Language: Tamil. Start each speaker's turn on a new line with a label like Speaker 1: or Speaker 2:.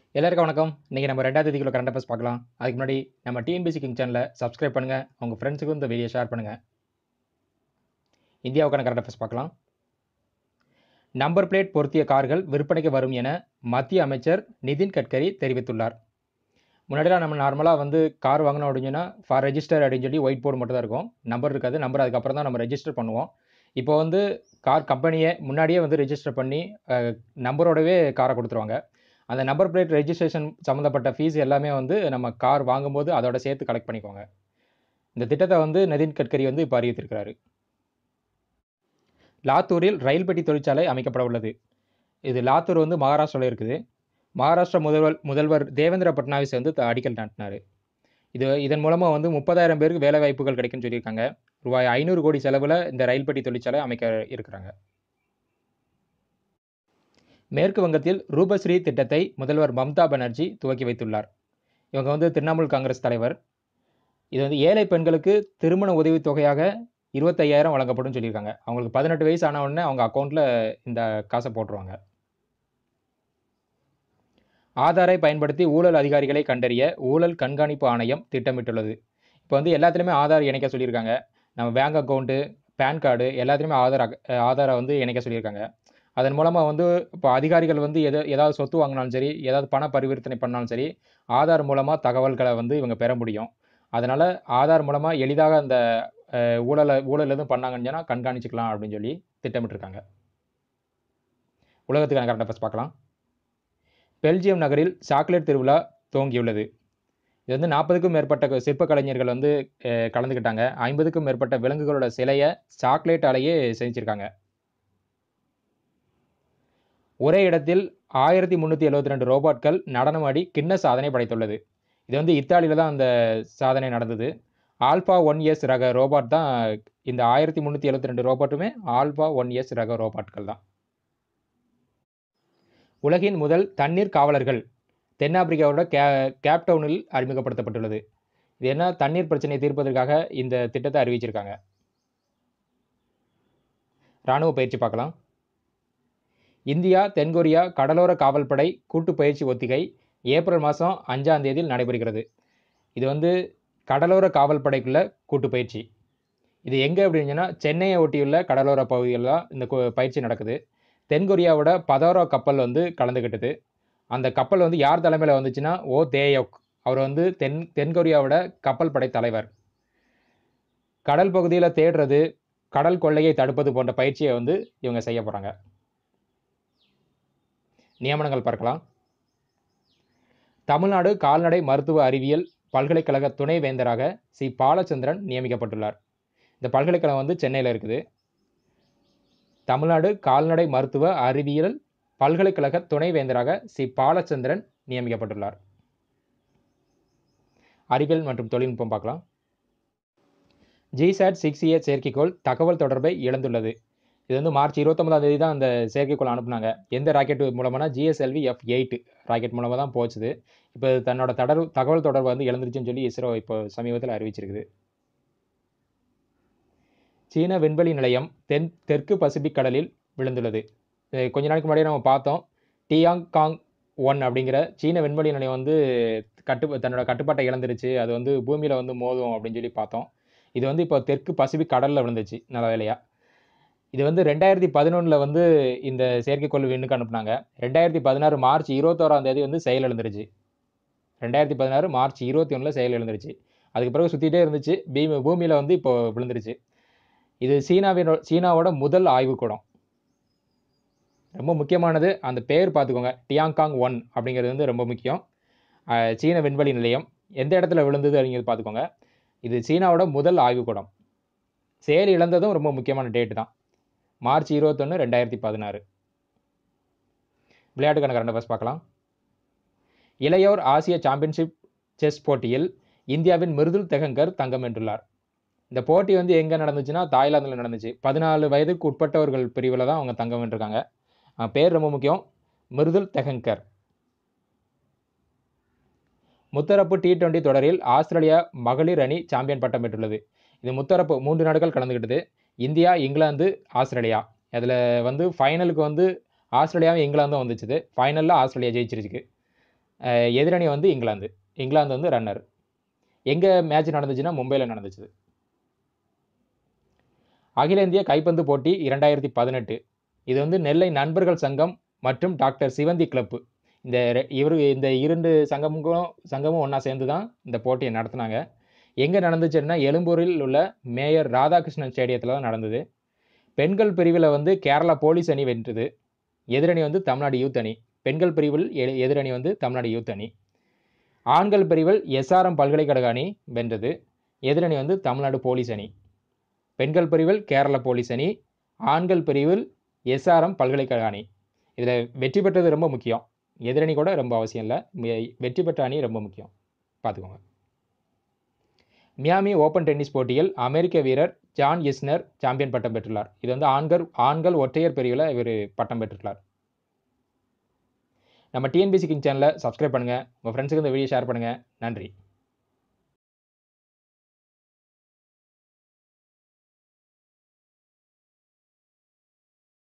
Speaker 1: எல்லாருக்கும் வணக்கம் இன்றைக்கி நம்ம ரெண்டாவது தேதிக்குள்ள கரண்ட் அஃபேர்ஸ் பார்க்கலாம் அதுக்கு முன்னாடி நம்ம டிஎன்பிசி கிங் சேனலை சப்ஸ்கிரைப் பண்ணுங்கள் உங்கள் ஃப்ரெண்ட்ஸுக்கும் இந்த வீடியோ ஷேர் பண்ணுங்கள் இந்தியாவுக்கான கரண்ட் அஃபேர்ஸ் பார்க்கலாம் நம்பர் பிளேட் பொருத்திய கார்கள் விற்பனைக்கு வரும் என மத்திய அமைச்சர் நிதின் கட்கரி தெரிவித்துள்ளார் முன்னாடிலாம் நம்ம நார்மலாக வந்து கார் வாங்கணும் அப்படின்னா ஃபார் ரெஜிஸ்டர் அப்படின்னு சொல்லி ஒயிட் போர்டு மட்டும் தான் இருக்கும் நம்பர் இருக்காது நம்பர் அதுக்கப்புறம் தான் நம்ம ரெஜிஸ்டர் பண்ணுவோம் இப்போ வந்து கார் கம்பெனியே முன்னாடியே வந்து ரெஜிஸ்டர் பண்ணி அஹ், நம்பரோடவே காரை கொடுத்துருவாங்க அந்த நம்பர் பிளேட் ரெஜிஸ்ட்ரேஷன் சம்மந்தப்பட்ட ஃபீஸ் எல்லாமே வந்து நம்ம கார் வாங்கும்போது அதோட சேர்த்து கலெக்ட் பண்ணிக்கோங்க இந்த திட்டத்தை வந்து நிதின் கட்கரி வந்து இப்போ அறிவித்திருக்கிறாரு லாத்தூரில் ரயில் பெட்டி தொழிற்சாலை அமைக்கப்பட உள்ளது இது லாத்தூர் வந்து மகாராஷ்டிராவில் இருக்குது மகாராஷ்டிரா முதல்வர் முதல்வர் தேவேந்திர பட்னாவிஸ் வந்து த- அடிக்கல் நாட்டினார் இது இதன் மூலமாக வந்து முப்பதாயிரம் பேருக்கு வேலை வாய்ப்புகள் கிடைக்கும்னு சொல்லியிருக்காங்க ரூபாய் ஐநூறு கோடி செலவில் இந்த ரயில் பெட்டி தொழிற்சாலை அமைக்க இருக்கிறாங்க மேற்கு வங்கத்தில் ரூபஸ்ரீ திட்டத்தை முதல்வர் மம்தா பானர்ஜி துவக்கி வைத்துள்ளார் இவங்க வந்து திரிணாமுல் காங்கிரஸ் தலைவர் இது வந்து ஏழை பெண்களுக்கு திருமண உதவித் தொகையாக இருபத்தையாயிரம் வழங்கப்படும் சொல்லியிருக்காங்க அவங்களுக்கு பதினெட்டு வயசு ஆன உடனே அவங்க அக்கௌண்ட்டில் இந்த காசை போட்டுருவாங்க ஆதாரை பயன்படுத்தி ஊழல் அதிகாரிகளை கண்டறிய ஊழல் கண்காணிப்பு ஆணையம் திட்டமிட்டுள்ளது இப்போ வந்து எல்லாத்துலேயுமே ஆதார் இணைக்க சொல்லியிருக்காங்க நம்ம பேங்க் அக்கௌண்ட்டு பேன் கார்டு எல்லாத்துலேயுமே ஆதார் அக- ஆதாரை வந்து இணைக்க சொல்லியிருக்காங்க அதன் மூலமாக வந்து இப்போ அதிகாரிகள் வந்து எது ஏதாவது சொத்து வாங்கினாலும் சரி ஏதாவது பண பரிவர்த்தனை பண்ணாலும் சரி ஆதார் மூலமாக தகவல்களை வந்து இவங்க பெற முடியும் அதனால் ஆதார் மூலமாக எளிதாக அந்த அஹ், ஊழலை ஊழல் எதுவும் பண்ணாங்கன்னு சொன்னா கண்காணிச்சுக்கலாம் அப்படின்னு சொல்லி திட்டமிட்டிருக்காங்க உலகத்துக்கான கரண்ட் அஃபேர்ஸ் பார்க்கலாம் பெல்ஜியம் நகரில் சாக்லேட் திருவிழா துவங்கியுள்ளது இது வந்து நாற்பதுக்கும் மேற்பட்ட க- சிற்பக் கலைஞர்கள் வந்து அஹ், கலந்துக்கிட்டாங்க ஐம்பதுக்கும் மேற்பட்ட விலங்குகளோட சிலையை சாக்லேட் ஆலையே செஞ்சிருக்காங்க ஒரே இடத்தில் ஆயிரத்தி முந்நூற்றி எழுபத்தி ரெண்டு ரோபோட்கள் நடனமாடி கின்ன சாதனை படைத்துள்ளது இது வந்து இத்தாலியில் தான் அந்த சாதனை நடந்தது ஆல்ஃபா ஒன் எஸ் ரக ரோபாட் தான் இந்த ஆயிரத்தி முந்நூற்றி எழுபத்தி ரெண்டு ரோபோட்டுமே ஆல்ஃபா ஒன் எஸ் ரக ரோபாட்கள் தான் உலகின் முதல் தண்ணீர் காவலர்கள் தென்னாப்பிரிக்காவோட கே கேப்டவுனில் அறிமுகப்படுத்தப்பட்டுள்ளது இது என்ன தண்ணீர் பிரச்சனையை தீர்ப்பதற்காக இந்த திட்டத்தை அறிவிச்சிருக்காங்க இராணுவ பயிற்சி பார்க்கலாம் இந்தியா தென்கொரியா கடலோர காவல்படை கூட்டு பயிற்சி ஒத்திகை ஏப்ரல் மாதம் அஞ்சாம் தேதியில் நடைபெறுகிறது இது வந்து கடலோர காவல்படைக்குள்ள கூட்டு பயிற்சி இது எங்கே அப்படின்னா சென்னையை ஒட்டியுள்ள கடலோர பகுதிகளில் தான் இந்த கு- பயிற்சி நடக்குது தென்கொரியாவோட பதோரா கப்பல் வந்து கலந்துக்கிட்டது அந்த கப்பல் வந்து யார் தலைமையில் வந்துச்சுன்னா ஓ தேயோக் அவர் வந்து தென் தென்கொரியாவோட கப்பல் படை தலைவர் கடல் பகுதியில் தேடுறது கடல் கொள்ளையை தடுப்பது போன்ற பயிற்சியை வந்து இவங்க செய்ய போகிறாங்க நியமனங்கள் பார்க்கலாம் தமிழ்நாடு கால்நடை மருத்துவ அறிவியல் பல்கலைக்கழக துணை வேந்தராக சி பாலச்சந்திரன் நியமிக்கப்பட்டுள்ளார் இந்த பல்கலைக்கழகம் வந்து சென்னையில் இருக்குது தமிழ்நாடு கால்நடை மருத்துவ அறிவியல் பல்கலைக்கழக துணை வேந்தராக சி பாலச்சந்திரன் நியமிக்கப்பட்டுள்ளார் அறிவியல் மற்றும் தொழில்நுட்பம் பார்க்கலாம் ஜிசாட் சிக்ஸ் ஏ செயற்கைக்கோள் தகவல் தொடர்பை இழந்துள்ளது இது வந்து மார்ச் இருபத்தொன்பதாம் தேதி தான் அந்த செயற்கைக்கோள் அனுப்புனாங்க எந்த ராக்கெட் மூலமானா ஜிஎஸ்எல்வி எஃப் எயிட் ராக்கெட் மூலமாக தான் போச்சுது இப்போ இது தன்னோட தொடர் தகவல் தொடர்பு வந்து இழந்துருச்சுன்னு சொல்லி இஸ்ரோ இப்போ சமீபத்தில் அறிவிச்சிருக்குது சீன விண்வெளி நிலையம் தென் தெற்கு பசிபிக் கடலில் விழுந்துள்ளது இது கொஞ்ச நாளைக்கு முன்னாடியே நம்ம பார்த்தோம் டியாங் காங் ஒன் அப்படிங்கிற சீன விண்வெளி நிலையம் வந்து கட்டு தன்னோட கட்டுப்பாட்டை இழந்துருச்சு அது வந்து பூமியில் வந்து மோதும் அப்படின்னு சொல்லி பார்த்தோம் இது வந்து இப்போ தெற்கு பசிபிக் கடலில் விழுந்துச்சு நல்ல வேலையா இது வந்து ரெண்டாயிரத்தி பதினொன்றில் வந்து இந்த செயற்கைக்கோள் விண்ணுக்கு அனுப்புனாங்க ரெண்டாயிரத்தி பதினாறு மார்ச் இருபத்தோராம் தேதி வந்து செயல் இழந்துருச்சு ரெண்டாயிரத்தி பதினாறு மார்ச் இருபத்தி ஒன்றில் செயல் இழந்துருச்சு அதுக்கு பிறகு சுற்றிட்டே இருந்துச்சு பீமி பூமியில் வந்து இப்போ விழுந்துருச்சு இது சீனாவினோ சீனாவோட முதல் ஆய்வுக்கூடம் ரொம்ப முக்கியமானது அந்த பேர் பார்த்துக்கோங்க டியாங்காங் ஒன் அப்படிங்கிறது வந்து ரொம்ப முக்கியம் அஹ் சீன விண்வெளி நிலையம் எந்த இடத்துல விழுந்தது அப்படிங்கிறது பார்த்துக்கோங்க இது சீனாவோட முதல் ஆய்வுக்கூடம் செயல் இழந்ததும் ரொம்ப முக்கியமான டேட்டு தான் மார்ச் இருபத்தொன்று ரெண்டாயிரத்தி பதினாறு விளையாட்டுக்கான கரண்ட் அஃபேர்ஸ் பார்க்கலாம் இளையோர் ஆசிய சாம்பியன்ஷிப் செஸ் போட்டியில் இந்தியாவின் மிருதுல் தெகங்கர் தங்கம் வென்றுள்ளார் இந்த போட்டி வந்து எங்கே நடந்துச்சுன்னா தாய்லாந்தில் நடந்துச்சு பதினாலு வயதுக்கு உட்பட்டவர்கள் பிரிவில் தான் அவங்க தங்கம் வென்றிருக்காங்க அஹ் பேர் ரொம்ப முக்கியம் மிருதுல் தெகங்கர் முத்தரப்பு டி டுவெண்ட்டி தொடரில் ஆஸ்திரேலியா மகளிர் அணி சாம்பியன் பட்டம் பெற்றுள்ளது இது முத்தரப்பு மூன்று நாடுகள் கலந்துக்கிட்டது இந்தியா இங்கிலாந்து ஆஸ்திரேலியா அதில் வந்து ஃபைனலுக்கு வந்து ஆஸ்திரேலியாவும் இங்கிலாந்தும் வந்துச்சுது ஃபைனலில் ஆஸ்திரேலியா ஜெயிச்சிருச்சு அஹ் எதிரணி வந்து இங்கிலாந்து இங்கிலாந்து வந்து ரன்னர் எங்கே மேட்ச் நடந்துச்சுன்னா மும்பையில் நடந்துச்சு அகில இந்திய கைப்பந்து போட்டி இரண்டாயிரத்தி பதினெட்டு இது வந்து நெல்லை நண்பர்கள் சங்கம் மற்றும் டாக்டர் சிவந்தி கிளப்பு இந்த ரெ- இவரு இந்த இரண்டு சங்கமும் சங்கமும் ஒன்றா சேர்ந்து தான் இந்த போட்டியை நடத்துனாங்க எங்கே நடந்துச்சுன்னா எழும்பூரில் உள்ள மேயர் ராதாகிருஷ்ணன் ஸ்டேடியத்தில் தான் நடந்தது பெண்கள் பிரிவில் வந்து கேரளா போலீஸ் அணி வென்றது எதிரணி வந்து தமிழ்நாடு யூத் அணி பெண்கள் பிரிவில் எ- எதிரணி வந்து தமிழ்நாடு யூத் அணி ஆண்கள் பிரிவில் எஸ்ஆர்எம் பல்கலைக்கழக அணி வென்றது எதிரணி வந்து தமிழ்நாடு போலீஸ் அணி பெண்கள் பிரிவில் கேரள போலீஸ் அணி ஆண்கள் பிரிவில் எஸ்ஆர்எம் பல்கலைக்கழக அணி இதில் வெற்றி பெற்றது ரொம்ப முக்கியம் எதிரணி கூட ரொம்ப அவசியம் இல்லை மெ- வெற்றி பெற்ற அணி ரொம்ப முக்கியம் பார்த்துக்கோங்க மியாமி ஓப்பன் டென்னிஸ் போட்டியில் அமெரிக்க வீரர் ஜான் இஸ்னர் சாம்பியன் பட்டம் பெற்றுள்ளார் இது வந்து ஆண்கள் ஆண்கள் ஒற்றையர் பிரிவில் இவர் பட்டம் பெற்றுள்ளார் நம்ம டிஎன்பிசி கிங் சேனலை சப்ஸ்கிரைப் பண்ணுங்கள் உங்கள் ஃப்ரெண்ட்ஸுக்கு இந்த வீடியோ ஷேர் பண்ணுங்கள் நன்றி